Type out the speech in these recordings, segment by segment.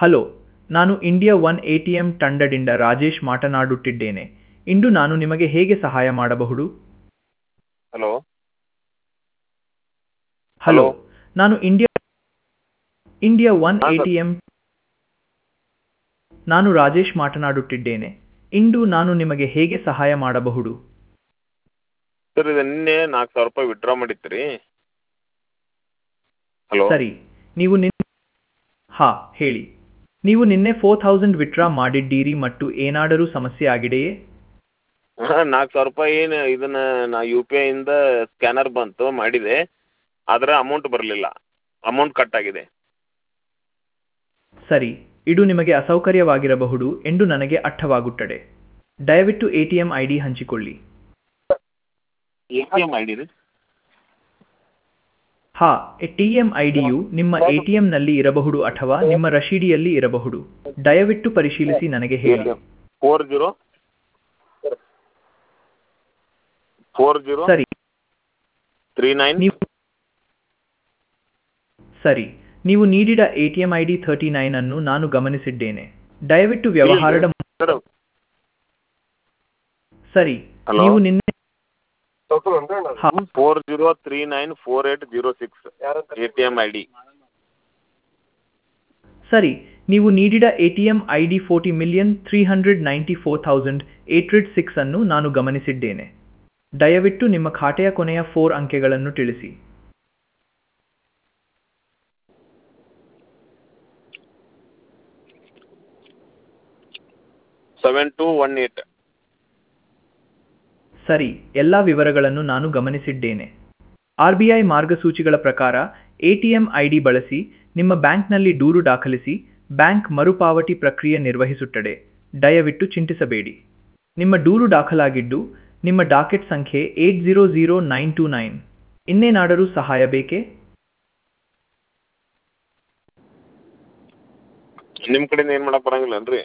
Hello ನಾನು India one A T M ತಂಡದಿಂದ ರಾಜೇಶ್ ಮಾತನಾಡುತ್ತಿದ್ದೇನೆ ಇಂದು ನಾನು ನಿಮಗೆ ಹೇಗೆ ಸಹಾಯ ಮಾಡಬಹುದು ಹಲೋ ಹಲೋ Hello. ನಾನು ಇಂಡಿಯಾ ಇಂಡಿಯಾ ಒನ್ ಹಾ, ಎ ಸರ್. ಟಿ ಎಂ ನಾನು ರಾಜೇಶ್ ಮಾತನಾಡುತ್ತಿದ್ದೇನೆ ಇಂದು ನಾನು ನಿಮಗೆ ಹೇಗೆ ಸಹಾಯ ಮಾಡಬಹುದು ಸರ್ ಇದು ನಿನ್ನೆ ನಾಲ್ಕು ಸಾವಿರ ರೂಪಾಯಿ ವಿಡ್ರಾ ಮಾಡಿತ್ತು ರೀ ಹಲೋ ಸರಿ ನೀವು ನಿನ್ನೆ ಹಾ ಹೇಳಿ ನೀವು ನಿನ್ನೆ ಫೋರ್ ಥೌಸಂಡ್ ವಿತ್ಡ್ರಾ ಮಾಡಿದ್ದೀರಿ ಮತ್ತು ಏನಾದರೂ ಸಮಸ್ಯೆ ಆಗಿದೆಯೇ ಹಾಂ ನಾಲ್ಕು ಸಾವಿರ ರೂಪಾಯಿ ಏನು ಇದನ್ನು ನಾ ಯು ಪಿ ಐಯಿಂದ ಸ್ಕ್ಯಾನರ್ ಬಂತು ಮಾಡಿದೆ ಆದರೆ ಅಮೌಂಟ್ ಬರಲಿಲ್ಲ ಅಮೌಂಟ್ ಕಟ್ ಆಗಿದೆ ಸರಿ ಇದು ನಿಮಗೆ ಅಸೌಕರ್ಯವಾಗಿರಬಹುದು ಎಂದು ನನಗೆ ಅರ್ಥವಾಗುತ್ತದೆ ದಯವಿಟ್ಟು A T M I D ಹಂಚಿಕೊಳ್ಳಿ A T M I D ರೀ ಹಾ ಟಿ ಎಂ ಐ ಡಿಯು ನಿಮ್ಮ ಎ ಟಿ ಎಂನಲ್ಲಿ ಇರಬಹುದು ಅಥವಾ ನಿಮ್ಮ ರಶೀದಿಯಲ್ಲಿ ಇರಬಹುದು ದಯವಿಟ್ಟು ಪರಿಶೀಲಿಸಿ ನನಗೆ ಹೇಳಿ ಫೋರ್ ಜೀರೋ ಫೋರ್ ಜೀರೋ ಸರಿ ತ್ರೀ ನೈನ್ ನೀವು ಸರಿ ನೀವು ನೀಡಿದ A T M I D thirty nine ಅನ್ನು ನಾನು ಗಮನಿಸಿದ್ದೇನೆ ದಯವಿಟ್ಟು ವ್ಯವಹಾರದ ಸರ್ ಸರಿ Hello? ನೀವು ನಿನ್ನೆ ಹಾ four zero three nine four eight zero six A T M I D ಸರಿ ನೀವು ನೀಡಿದ A T M I D forty million three hundred ninety four thousand eight six ಅನ್ನು ನಾನು ಗಮನಿಸಿದ್ದೇನೆ ದಯವಿಟ್ಟು ನಿಮ್ಮ ಖಾತೆಯ ಕೊನೆಯ ಫೋರ್ ಅಂಕೆಗಳನ್ನು ತಿಳಿಸಿ ಸೆವೆನ್ ಟು ಒನ್ ಏಟ್ ಸರಿ ಎಲ್ಲ ವಿವರಗಳನ್ನು ನಾನು ಗಮನಿಸಿದ್ದೇನೆ ಆರ್ ಬಿ ಐ ಮಾರ್ಗಸೂಚಿಗಳ ಪ್ರಕಾರ A T M I D ಬಳಸಿ ನಿಮ್ಮ ಬ್ಯಾಂಕ್ನಲ್ಲಿ ದೂರು ದಾಖಲಿಸಿ ಬ್ಯಾಂಕ್ ಮರುಪಾವತಿ ಪ್ರಕ್ರಿಯೆ ನಿರ್ವಹಿಸುತ್ತದೆ ದಯವಿಟ್ಟು ಚಿಂತಿಸಬೇಡಿ ನಿಮ್ಮ ದೂರು ದಾಖಲಾಗಿದ್ದು ನಿಮ್ಮ ಡಾಕೆಟ್ ಸಂಖ್ಯೆ eight zero zero nine two nine ಇನ್ನೇನಾದರೂ ಸಹಾಯ ಬೇಕೇ ನಿಮ್ಮ ಕಡೆಯಿಂದ ಏನು ಮಾಡಕ್ಕೆ ಬರಂಗಿಲ್ಲನ್ರಿ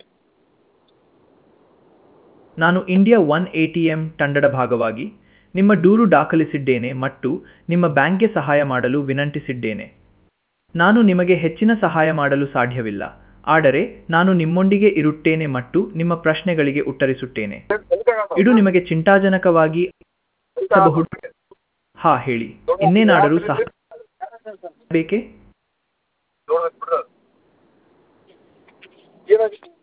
ನಾನು India one A T M ತಂಡದ ಭಾಗವಾಗಿ ನಿಮ್ಮ ದೂರು ದಾಖಲಿಸಿದ್ದೇನೆ ಮತ್ತು ನಿಮ್ಮ ಬ್ಯಾಂಕ್ಗೆ ಸಹಾಯ ಮಾಡಲು ವಿನಂತಿಸಿದ್ದೇನೆ ನಾನು ನಿಮಗೆ ಹೆಚ್ಚಿನ ಸಹಾಯ ಮಾಡಲು ಸಾಧ್ಯವಿಲ್ಲ ಆದರೆ ನಾನು ನಿಮ್ಮೊಂದಿಗೆ ಇರುತ್ತೇನೆ ಮತ್ತು ನಿಮ್ಮ ಪ್ರಶ್ನೆಗಳಿಗೆ ಉತ್ತರಿಸುತ್ತೇನೆ ಇದು ನಿಮಗೆ ಚಿಂತಾಜನಕವಾಗಿ ಅನಿಸಬಹುದು ಹಾ ಹೇಳಿ ಇನ್ನೇನಾದರೂ ಸಹ ಬೇಕೇ ಏನಾಗಿದೆ